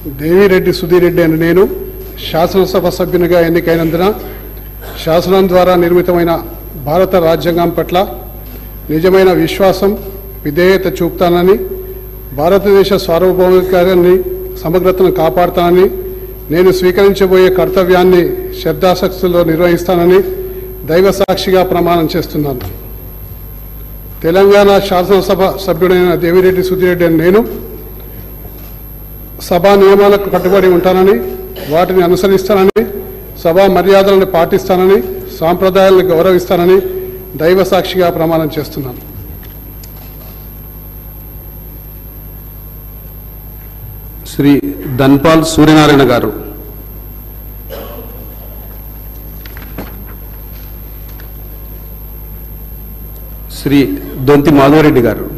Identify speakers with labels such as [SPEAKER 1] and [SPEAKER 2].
[SPEAKER 1] దేవిరెడ్డి సుధీరెడ్డి అని నేను శాసనసభ సభ్యునిగా ఎన్నికైనందున శాసనం ద్వారా నిర్మితమైన భారత రాజ్యాంగం పట్ల నిజమైన విశ్వాసం విధేయత చూపుతానని భారతదేశ సార్వభౌమికాన్ని సమగ్రతను కాపాడుతానని నేను స్వీకరించబోయే కర్తవ్యాన్ని శ్రద్ధాశక్తిలో నిర్వహిస్తానని దైవ సాక్షిగా ప్రమాణం చేస్తున్నాను తెలంగాణ శాసనసభ సభ్యుడైన దేవిరెడ్డి సుధీరెడ్డి అని నేను సభా నియమాలకు కట్టుబడి ఉంటానని వాటిని అనుసరిస్తానని సభా మర్యాదలను పాటిస్తానని సాంప్రదాయాలను గౌరవిస్తానని దైవ సాక్షిగా ప్రమాణం చేస్తున్నాను
[SPEAKER 2] శ్రీ ధన్పాల్ సూర్యనారాయణ గారు శ్రీ దొంతి మాధవరెడ్డి గారు